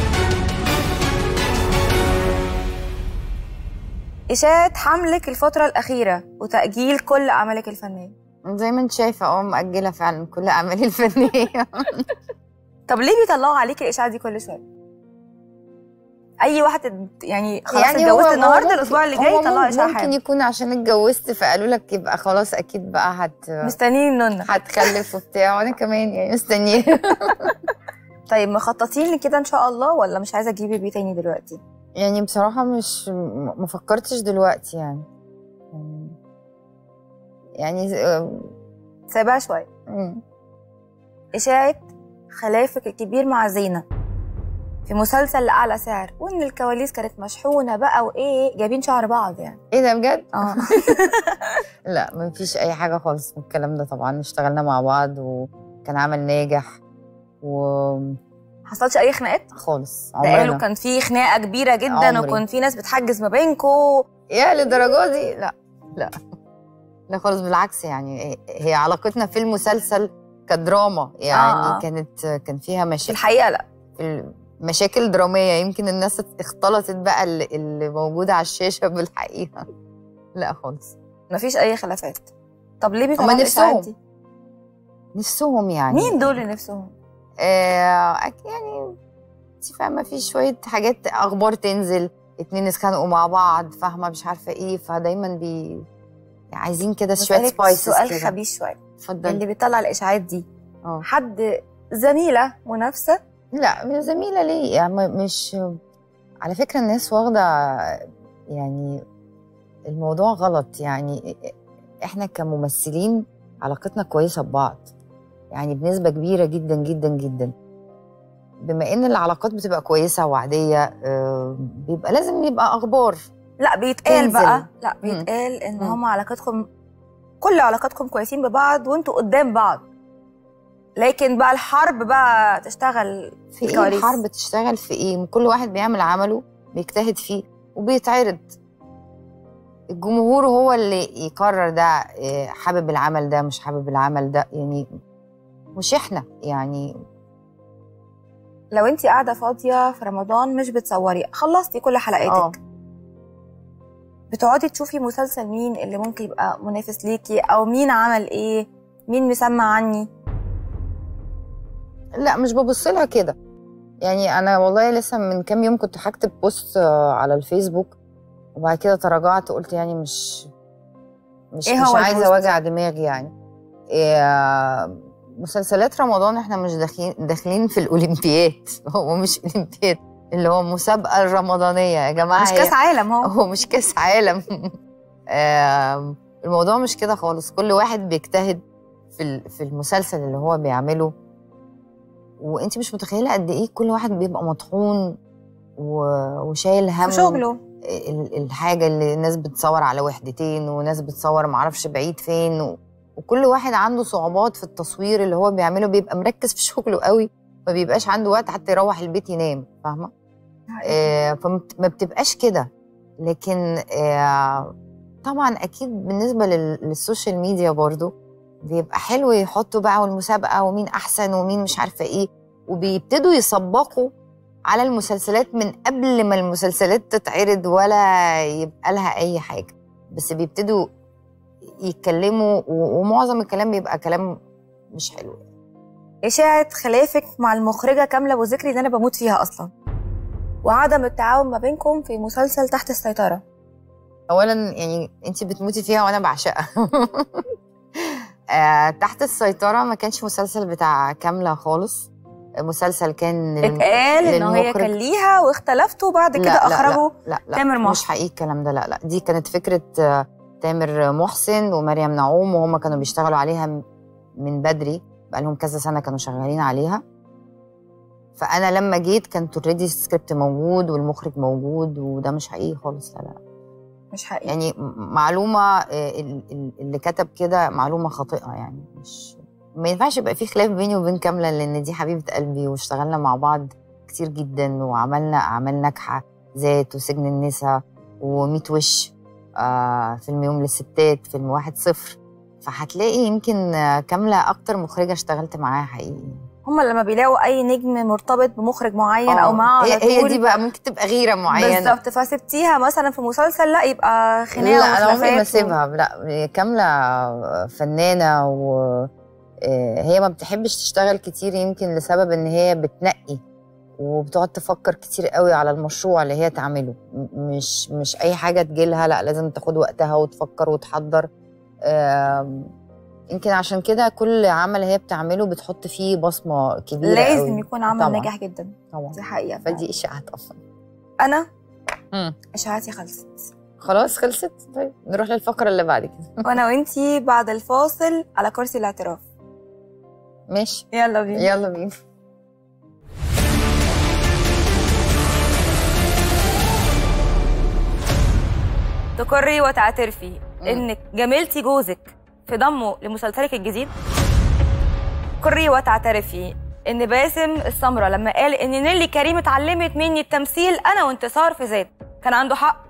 إشاعة حملك الفترة الأخيرة وتأجيل كل أعمالك الفنية زي ما انت شايفه اه مأجله فعلا كل اعمالي الفنيه طب ليه بيطلعوا عليكي الإشاعة دي كل شوية؟ أي واحد يعني خلاص يعني هو- اتجوزت هو النهارده ممكن- الأسبوع اللي هو جاي مم- طلعوا إشاعة ممكن حامل. يكون عشان اتجوزت فقالوا لك يبقى خلاص اكيد بقى هت مستنيين النونة هتخلف وبتاع وانا كمان يعني مستنيه طيب مخططين لكده إن شاء الله ولا مش عايزة تجيبي بيه تاني دلوقتي؟ يعني بصراحه مش م- ما فكرتش دلوقتي يعني يعني يعني سايباها شوية مم. إشاعة خلافك الكبير مع زينة في مسلسل لأعلى سعر وإن الكواليس كانت مشحونة بقى وإيه جايبين شعر بعض يعني ايه ده بجد؟ اه لا ما فيش اي حاجه خالص من الكلام ده طبعا اشتغلنا مع بعض وكان عمل ناجح وخالص حصلش أي خناقات؟ ده قالوا عمرنا كان في خناقة كبيرة جدا عمري. وكان في ناس بتحجز ما بينكم يا للدرجه دي لا لا لا خالص بالعكس يعني هي علاقتنا في المسلسل كدراما يعني آه، آه. كانت كان فيها في مشاكل الحقيقة لا مشاكل دراميه يمكن الناس اختلطت بقى اللي, اللي موجوده على الشاشه بالحقيقه لا خالص مفيش أي خلافات طب ليه هما بيطلعوا الإشاعات نفسهم. دي؟ نفسهم يعني مين دول اللي نفسهم؟ آه أك- يعني انت فاهمه في شويه حاجات اخبار تنزل اتنين اتخانقوا مع بعض فاهمه مش عارفه ايه فدايما بي عايزين كده شويه بسألك سبايسز سؤال كده خبيث شوية اتفضلي اللي بيطلع الإشاعات دي اه حد زميلة منافسة لا مش زميله ليه يعني م- مش على فكره الناس واخده يعني الموضوع غلط يعني احنا كممثلين علاقتنا كويسه ببعض يعني بنسبه كبيره جدا جدا جدا بما ان العلاقات بتبقى كويسه وعاديه آه، بيبقى لازم يبقى اخبار لا بيتقال تنزل. بقى لا بيتقال ان مم. هم علاقاتكم كل علاقاتكم كويسين ببعض وانتوا قدام بعض لكن بقى الحرب بقى تشتغل في ايه الكواليس. الحرب تشتغل في ايه كل واحد بيعمل عمله بيجتهد فيه وبيتعرض الجمهور هو اللي يقرر ده إيه، حابب العمل ده مش حابب العمل ده يعني مش احنا يعني لو انت قاعده فاضيه في رمضان مش بتصوري خلصتي كل اه حلقاتك بتقعدي تشوفي مسلسل مين اللي ممكن يبقى منافس ليكي او مين عمل ايه مين مسمع عني لا مش ببص لها كده يعني انا والله لسه من كام يوم كنت هكتب بوست آه، على الفيسبوك وبعد كده تراجعت قلت يعني مش مش إيه مش هو عايزه البوست؟ اوجع دماغي يعني إيه مسلسلات رمضان احنا مش داخلين داخلين في الاولمبياد هو مش اولمبياد اللي هو مسابقه الرمضانيه يا جماعه مش هي- كاس عالم هو هو مش كاس عالم آم، الموضوع مش كده خالص كل واحد بيجتهد في ال- في المسلسل اللي هو بيعمله وانت مش متخيله قد ايه كل واحد بيبقى مطحون و- وشايل هم في شغله ال- الحاجه اللي الناس بتصور على وحدتين وناس بتصور معرفش بعيد فين و... وكل واحد عنده صعوبات في التصوير اللي هو بيعمله بيبقى مركز في شغله قوي ما بيبقاش عنده وقت حتى يروح البيت ينام فاهمه آه، فما بتبقاش كده لكن آه، طبعا اكيد بالنسبه لل- للسوشيال ميديا برضو بيبقى حلو يحطوا بقى والمسابقه ومين احسن ومين مش عارفه ايه وبيبتدوا يسبقوا على المسلسلات من قبل ما المسلسلات تتعرض ولا يبقى لها اي حاجه بس بيبتدوا يتكلموا و- ومعظم الكلام بيبقى كلام مش حلو إشاعة خلافك مع المخرجة كاملة أبو ذكري اللي أنا بموت فيها أصلا وعدم التعاون ما بينكم في مسلسل تحت السيطرة اولا يعني انت بتموتي فيها وانا بعشقها آه، تحت السيطره ما كانش مسلسل بتاع كامله خالص مسلسل كان لل- اتقال إن هي للمخرج. كان ليها واختلفتوا بعد لا، كده لا، لا. أخرجوا لا لا تامر مش محسن. حقيقي الكلام ده لا لا دي كانت فكره آه، تامر محسن ومريم نعوم وهم كانوا بيشتغلوا عليها م- من بدري بقالهم كذا سنه كانوا شغالين عليها فانا لما جيت كانت اوريدي السكريبت موجود والمخرج موجود وده مش حقيقي خالص لا لا مش حقيقي يعني م- معلومه آه، ال- ال- اللي كتب كده معلومه خاطئه يعني مش ما ينفعش يبقى في خلاف بيني وبين كامله لان دي حبيبه قلبي واشتغلنا مع بعض كتير جدا وعملنا اعمال ناجحه ذات وسجن النساء وميت وش آه فيلم يوم للستات فيلم واحد صفر فهتلاقي يمكن آه، كامله اكتر مخرجه اشتغلت معاها حقيقي هما لما بيلاقوا اي نجم مرتبط بمخرج معين او آه، معاه على هي, هي طول دي بقى ممكن تبقى غيره معينه بالظبط فسبتيها مثلا في مسلسل لا يبقى خناقه لا انا عمري ما وخلافات و- اسيبها لا كامله فنانه وهي ما بتحبش تشتغل كتير يمكن لسبب ان هي بتنقي وبتقعد تفكر كتير قوي على المشروع اللي هي تعمله م- مش مش اي حاجه تجيلها لا لازم تاخد وقتها وتفكر وتحضر آم، يمكن عشان كده كل عمل هي بتعمله بتحط فيه بصمه كبيره لازم قوي. يكون عمل طبعاً. ناجح جدا طبعا دي حقيقه فعلاً. فدي اشاعات اصلا انا مم. اشاعاتي خلصت خلاص خلصت طيب نروح للفقره اللي بعد كده وانا وانتي بعد الفاصل على كرسي الاعتراف ماشي يلا بينا يلا بينا تقري وتعترفي مم. انك جاملتي جوزك في ضمه لمسلسلك الجديد تقري وتعترفي ان باسم السمره لما قال ان نيلي كريم اتعلمت مني التمثيل انا وانتصار في ذات كان عنده حق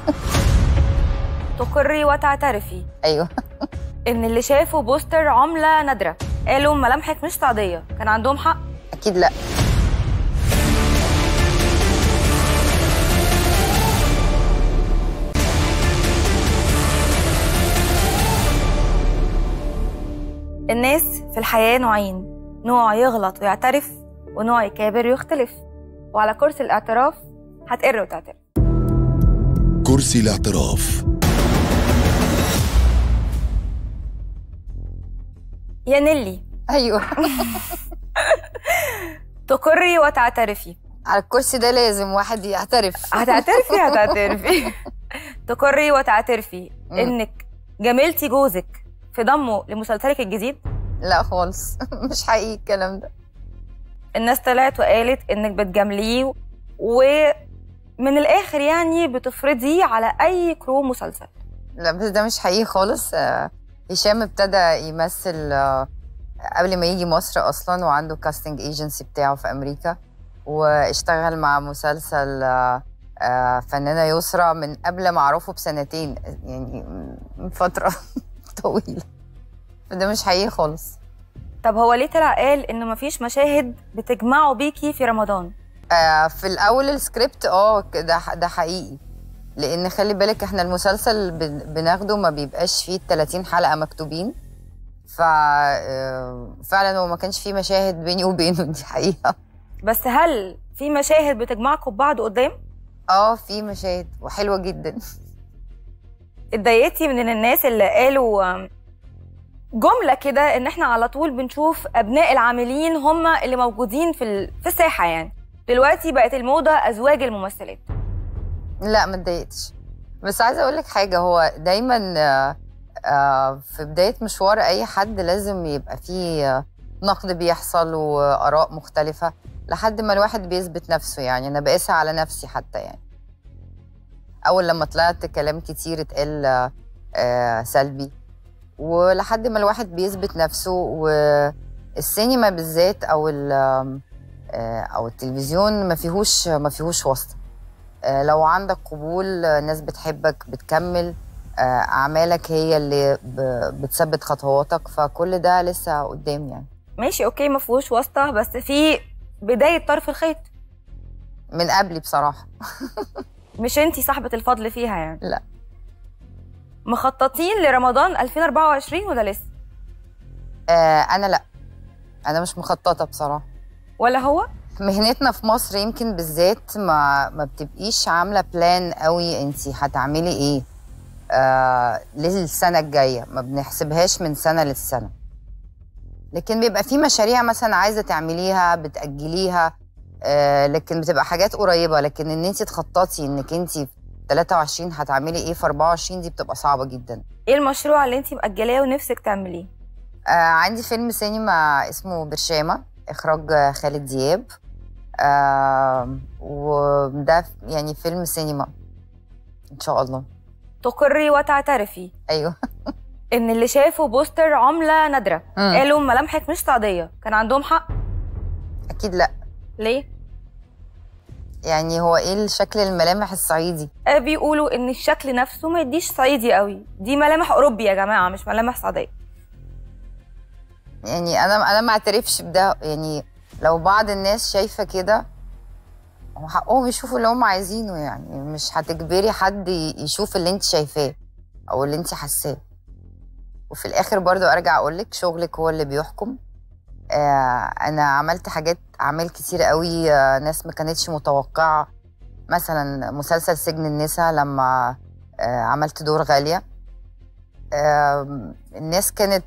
تقري وتعترفي ايوه ان اللي شافوا بوستر عمله نادره قالوا ملامحك مش سعوديه كان عندهم حق اكيد لا الناس في الحياة نوعين نوع يغلط ويعترف ونوع يكابر ويختلف وعلى كرسي الاعتراف هتقر وتعترف كرسي الاعتراف يا نيلي ايوه تقري وتعترفي على الكرسي ده لازم واحد يعترف هتعترفي هتعترفي تقري وتعترفي مم. انك جاملتي جوزك في ضمه لمسلسلك الجديد لا خالص مش حقيقي الكلام ده الناس طلعت وقالت انك بتجامليه ومن الاخر يعني بتفرضيه على اي كرو مسلسل لا بس ده مش حقيقي خالص آه، هشام ابتدى يمثل آه، قبل ما يجي مصر اصلا وعنده كاستنج ايجنسي بتاعه في امريكا واشتغل مع مسلسل آه، آه، فنانة يسرى من قبل ما اعرفه بسنتين يعني من فترة طويلة فده مش حقيقي خالص طب هو ليه طلع قال ان مفيش مشاهد بتجمعه بيكي في رمضان آه، في الاول السكريبت اه ك- ده ح- ده حقيقي لان خلي بالك احنا المسلسل بن- بناخده ما بيبقاش فيه 30 حلقه مكتوبين ف آه، فعلا هو ما كانش فيه مشاهد بيني وبينه دي حقيقه بس هل في مشاهد بتجمعكم ببعض قدام اه في مشاهد وحلوه جدا اتضايقتي من الناس اللي قالوا آم، جمله كده ان احنا على طول بنشوف ابناء العاملين هم اللي موجودين في ال- في الساحه يعني دلوقتي بقت الموضه ازواج الممثلات لا ما اتضايقتش بس عايزه اقول لك حاجه هو دايما آه، آه، في بدايه مشوار اي حد لازم يبقى فيه آه، نقد بيحصل واراء مختلفه لحد ما الواحد بيثبت نفسه يعني انا بقيسها على نفسي حتى يعني اول لما طلعت كلام كتير اتقال آه، آه، سلبي ولحد ما الواحد بيثبت نفسه والسينما بالذات او ال- آم، آه، او التلفزيون ما فيهوش ما فيهوش واسطه آه، لو عندك قبول آه، ناس بتحبك بتكمل آه، اعمالك هي اللي ب- بتثبت خطواتك فكل ده لسه قدام يعني ماشي اوكي ما فيهوش واسطه بس في بدايه طرف الخيط من قبلي بصراحه مش انتي صاحبه الفضل فيها يعني لا. مخططين لرمضان 2024 ولا لسه آه، انا لا انا مش مخططه بصراحه ولا هو مهنتنا في مصر يمكن بالذات ما ما بتبقيش عامله بلان قوي انت هتعملي ايه آه للسنه الجايه ما بنحسبهاش من سنه للسنه لكن بيبقى في مشاريع مثلا عايزه تعمليها بتاجليها آه لكن بتبقى حاجات قريبه لكن ان انت تخططي انك انت 23 هتعملي ايه في 24 دي بتبقى صعبه جدا ايه المشروع اللي انت مأجلاه ونفسك تعمليه آه عندي فيلم سينما اسمه برشامه اخراج آه، خالد دياب آه وده يعني فيلم سينما ان شاء الله تقري وتعترفي ايوه ان اللي شافوا بوستر عمله نادره مم. قالوا ملامحك مش صعيديه كان عندهم حق اكيد لا ليه يعني هو ايه الشكل الملامح الصعيدي آه، بيقولوا ان الشكل نفسه ما يديش صعيدي قوي دي ملامح اوروبي يا جماعه مش ملامح صعيديه يعني انا انا ما اعترفش بده يعني لو بعض الناس شايفه كده هو حقهم يشوفوا اللي هم عايزينه يعني مش هتجبري حد ي- يشوف اللي انت شايفاه او اللي انت حاساه وفي الاخر برضو ارجع اقول لك شغلك هو اللي بيحكم آه انا عملت حاجات اعمال كتير قوي آه ناس ما كانتش متوقعه مثلا مسلسل سجن النساء لما آه عملت دور غاليه آه الناس كانت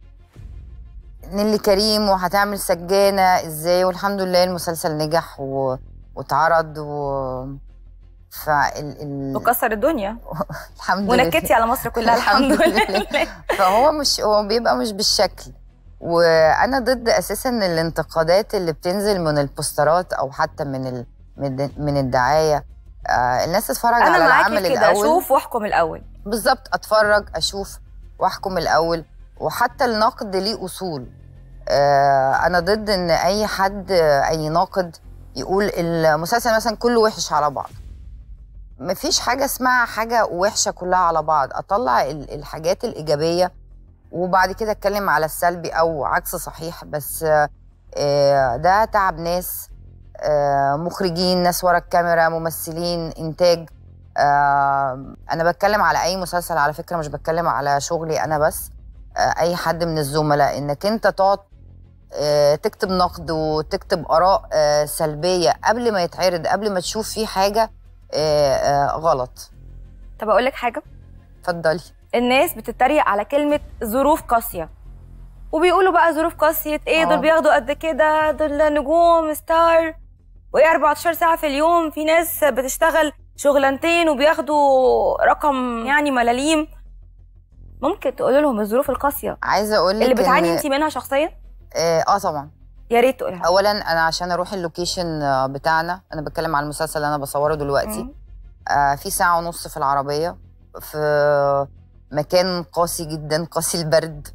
نيلي كريم وهتعمل سجانة ازاي والحمد لله المسلسل نجح و... واتعرض و فال... ال... وكسر الدنيا الحمد لله ونكدتي على مصر كلها الحمد لله فهو مش هو بيبقى مش بالشكل وانا ضد اساسا الانتقادات اللي بتنزل من البوسترات او حتى من ال... من من الدعايه آه الناس تتفرج انا على معاكي العمل في كده الاول اشوف واحكم الاول بالظبط اتفرج اشوف واحكم الاول وحتى النقد ليه اصول آه انا ضد ان اي حد آه، اي ناقد يقول المسلسل مثلا كله وحش على بعض مفيش حاجه اسمها حاجه وحشه كلها على بعض اطلع ال- الحاجات الايجابيه وبعد كده اتكلم على السلبي او عكس صحيح بس آه، آه، ده تعب ناس آه، مخرجين ناس ورا الكاميرا ممثلين انتاج آه، انا بتكلم على اي مسلسل على فكره مش بتكلم على شغلي انا بس آه، اي حد من الزملاء انك انت تقعد آه، تكتب نقد وتكتب اراء آه، سلبيه قبل ما يتعرض قبل ما تشوف فيه حاجه آه، آه، غلط طب اقول لك حاجه اتفضلي الناس بتتريق على كلمه ظروف قاسيه وبيقولوا بقى ظروف قاسيه ايه آه. دول بياخدوا قد كده دول نجوم ستار وايه 14 ساعه في اليوم في ناس بتشتغل شغلانتين وبياخدوا رقم يعني ملاليم ممكن تقول لهم الظروف القاسيه عايزه اقول لك اللي بتعاني إن- انت منها شخصيا اه آه طبعا يا ريت تقولها اولا انا عشان اروح اللوكيشن آه، بتاعنا انا بتكلم على المسلسل اللي انا بصوره دلوقتي مم. آه في ساعه ونص في العربيه في مكان قاسي جدا قاسي البرد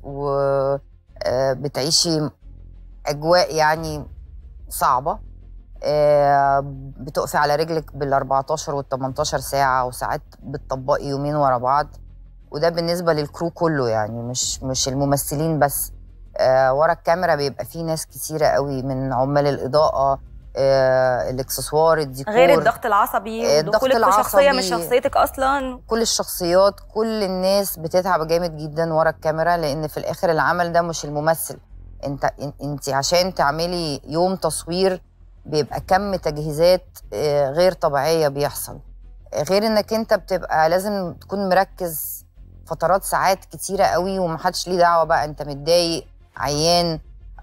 وبتعيشي اجواء يعني صعبه آه، بتقفي على رجلك بال 14 وال 18 ساعه وساعات بتطبقي يومين ورا بعض وده بالنسبه للكرو كله يعني مش مش الممثلين بس آه، ورا الكاميرا بيبقى في ناس كتيره قوي من عمال الاضاءه آه، الاكسسوار الديكور غير الضغط العصبي آه، الضغط ودخولك في شخصيه مش العصبي. شخصيتك اصلا كل الشخصيات كل الناس بتتعب جامد جدا ورا الكاميرا لان في الاخر العمل ده مش الممثل انت انت عشان تعملي يوم تصوير بيبقى كم تجهيزات آه، غير طبيعيه بيحصل آه، غير انك انت بتبقى لازم تكون مركز فترات ساعات كتيره قوي ومحدش ليه دعوه بقى انت متضايق عيان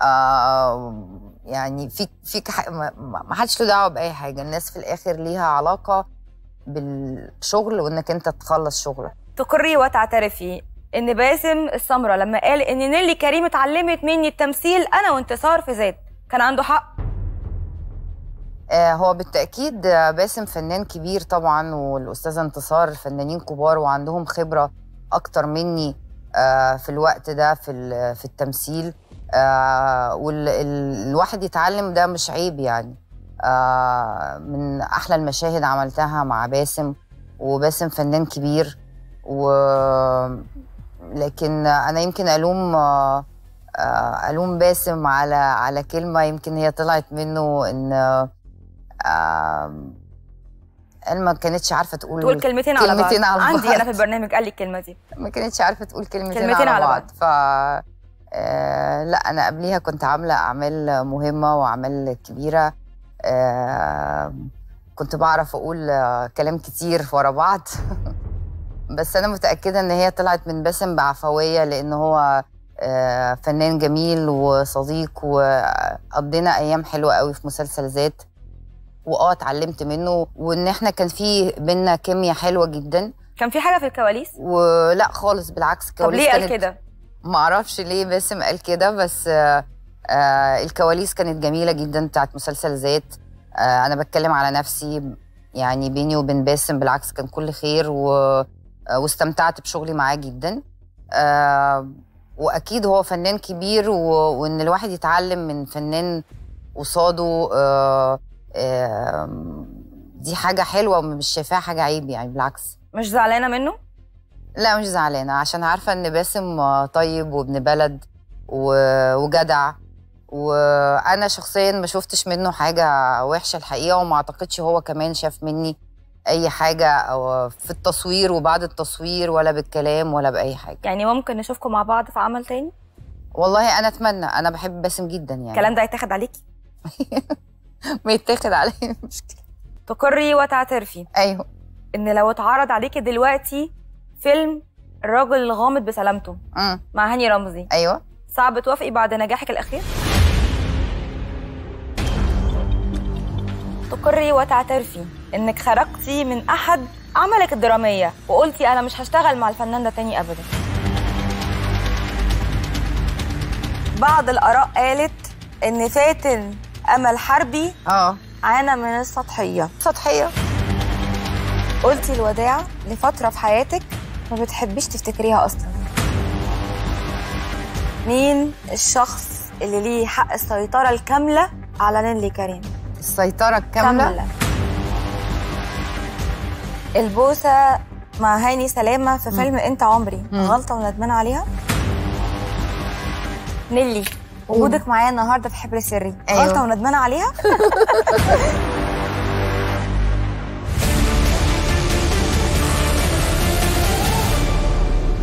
آه يعني فيك فيك ح- ما ما حدش له دعوه باي حاجه الناس في الاخر ليها علاقه بالشغل وانك انت تخلص شغلك تقري وتعترفي ان باسم السمره لما قال ان نيلي كريم اتعلمت مني التمثيل انا وانتصار في ذات كان عنده حق آه هو بالتاكيد آه، باسم فنان كبير طبعا والاستاذه انتصار فنانين كبار وعندهم خبره اكتر مني آه في الوقت ده في ال- في التمثيل آه والواحد يتعلم ده مش عيب يعني آه من احلى المشاهد عملتها مع باسم وباسم فنان كبير و لكن انا يمكن الوم آه، آه، الوم باسم على على كلمه يمكن هي طلعت منه ان آم، قال ما كانتش عارفه تقول تقول كلمتين على بعض كلمتين على عندي بعض. انا في البرنامج قال لي الكلمه دي ما كانتش عارفه تقول كلمتين, كلمتين على, على بعض, بعض. ف آه لا انا قبليها كنت عامله اعمال مهمه واعمال كبيره آه كنت بعرف اقول آه كلام كتير ورا بعض بس انا متاكده ان هي طلعت من باسم بعفويه لان هو آه فنان جميل وصديق وقضينا ايام حلوه قوي في مسلسل ذات واه اتعلمت منه وان احنا كان في بينا كيمياء حلوه جدا كان في حاجه في الكواليس ولا خالص بالعكس طب ليه قال كده ما اعرفش ليه باسم قال كده بس آه آه الكواليس كانت جميله جدا بتاعت مسلسل ذات آه انا بتكلم على نفسي يعني بيني وبين باسم بالعكس كان كل خير و... آه واستمتعت بشغلي معاه جدا آه واكيد هو فنان كبير و... وان الواحد يتعلم من فنان قصاده آه آه دي حاجه حلوه ومش شايفاها حاجه عيب يعني بالعكس مش زعلانه منه لا مش زعلانه عشان عارفه ان باسم آه، طيب وابن بلد و... وجدع وانا شخصيا ما شفتش منه حاجه وحشه الحقيقه وما اعتقدش هو كمان شاف مني اي حاجه او في التصوير وبعد التصوير ولا بالكلام ولا باي حاجه يعني ممكن نشوفكم مع بعض في عمل تاني والله انا اتمنى انا بحب باسم جدا يعني الكلام ده هيتاخد عليكي ما يتاخد عليا مشكله تقري وتعترفي ايوه ان لو اتعرض عليكي دلوقتي فيلم الراجل الغامض بسلامته امم مع هاني رمزي ايوه صعب توافقي بعد نجاحك الاخير تقري وتعترفي انك خرجتي من احد اعمالك الدراميه وقلتي انا مش هشتغل مع الفنان ده تاني ابدا بعض الاراء قالت ان فاتن امل حربي اه عانى من السطحيه سطحيه قلتي الوداع لفتره في حياتك ما بتحبيش تفتكريها اصلا مين الشخص اللي ليه حق السيطره الكامله على نيلي كريم السيطره الكامله كامله البوسه مع هاني سلامه في فيلم انت عمري مم. غلطه وندمانه عليها نيلي وجودك معايا النهارده في حبر سري أيوة. غلطه وندمانه عليها